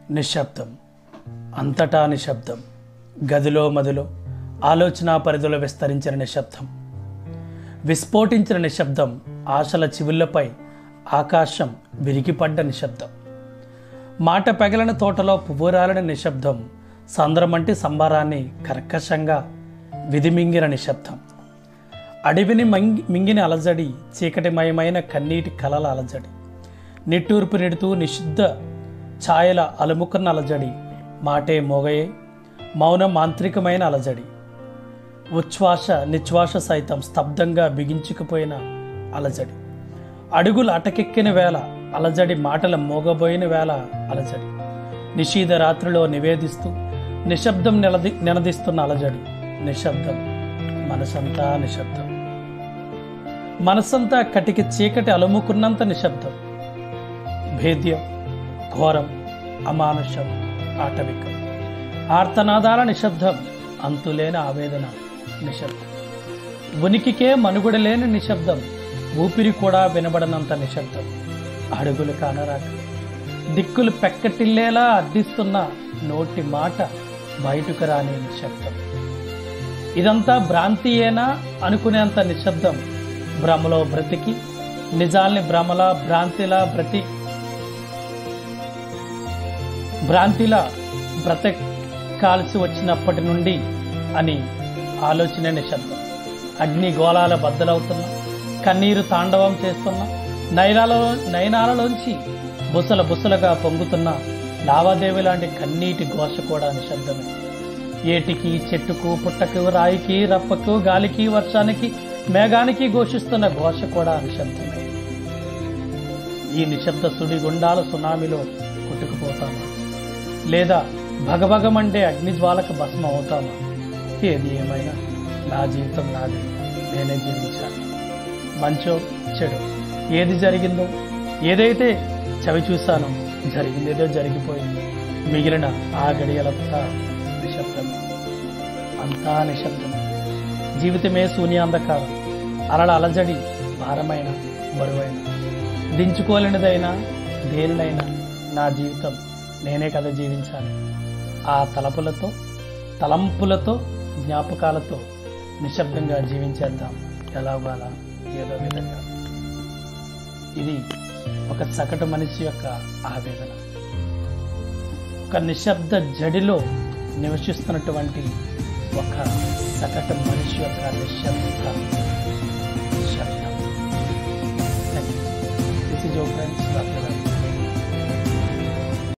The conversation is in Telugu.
నిశ్శబ్దం అంతటా నిశ్శబ్దం గదిలో మదిలో ఆలోచన పరిధిలో విస్తరించిన నిశ్శబ్దం విస్ఫోటించిన నిశ్శబ్దం ఆశల చివుళ్లపై ఆకాశం విరిగిపడ్డ నిశ్శబ్దం మాట పెగలని తోటలో పువ్వురాలని నిశ్శబ్దం సంద్రమంటి సంబారాన్ని కర్కశంగా విధిమింగిన నిశ్శబ్దం అడవిని మంగి మింగిన అలజడి చీకటిమయమైన కన్నీటి కలల అలజడి నిట్టూర్పు నిడుతూ నిషిద్ధ ఛాయల అలుముకున్న అలజడి మాటే మోగయే మౌనం మాంత్రికమైన అలజడి ఉచ్ఛ్వాస నిశ్వాస సైతం స్తబ్దంగా బిగించుకుపోయిన అలజడి అడుగులు అటకెక్కిన వేళ అలజడి మాటల మోగబోయిన వేళ అలజడి నిషీధ రాత్రిలో నివేదిస్తూ నిశ్శబ్దం నిలది నినదిస్తున్న అలజడి నిశ్శబ్దం మనసంతా నిశ్శబ్దం మనసంతా కటికి చీకటి అలుముకున్నంత నిశ్శబ్దం భేద్యం ఘోరం అమానుషం ఆటవికం ఆర్తనాదాల నిశ్శబ్దం అంతులేని ఆవేదన నిశ్శబ్దం ఉనికికే మనుగడ లేని నిశ్శబ్దం ఊపిరి కూడా వినబడనంత నిశ్శబ్దం అడుగులు కానరాక దిక్కులు పెక్కటిల్లేలా అడ్డిస్తున్న నోటి మాట బయటకు రాని నిశ్శబ్దం ఇదంతా భ్రాంతియేనా అనుకునేంత నిశ్శబ్దం భ్రమలో బ్రతికి నిజాల్ని భ్రమలా భ్రాంతిలా బ్రతి భ్రాంతిలా బ్రతకాల్సి వచ్చినప్పటి నుండి అని ఆలోచన నిశ్శబ్దం అగ్ని గోళాల బద్దలవుతున్నా కన్నీరు తాండవం చేస్తున్న నయనాలలో నయనాలలోంచి బుసల బుసలుగా పొంగుతున్న లావాదేవీ లాంటి కన్నీటి ఘోష కూడా నిశ్శబ్దమే ఏటికి చెట్టుకు పుట్టకు రాయికి రప్పకు గాలికి వర్షానికి మేఘానికి ఘోషిస్తున్న ఘోష కూడా నిశ్శబ్దమే ఈ నిశ్శబ్ద సుడిగుండాల సునామీలో కొట్టుకుపోతామా లేదా భగభగమంటే అగ్నిజ్వాలకు భస్మం అవుతామా ఏది ఏమైనా నా జీవితం నాది నేనే జీవించాలి మంచో చెడు ఏది జరిగిందో ఏదైతే చవి చూశానో జరిగిందేదో జరిగిపోయింది మిగిలిన ఆ గడియలంతా నిశ్శబ్దం అంతా నిశ్శబ్దం జీవితమే శూన్యాంధకారం అలల అలజడి భారమైన బరువైన దించుకోలేనిదైనా దేనినైనా నా జీవితం నేనే కదా జీవించాలి ఆ తలపులతో తలంపులతో జ్ఞాపకాలతో నిశ్శబ్దంగా జీవించేద్దాం ఎలాగోలా ఏదో విధంగా ఇది ఒక సగటు మనిషి యొక్క ఆవేదన ఒక నిశ్శబ్ద జడిలో నివసిస్తున్నటువంటి ఒక సగటు మనిషి యొక్క నిశ్శబ్ద శబ్దం this is your friends doctor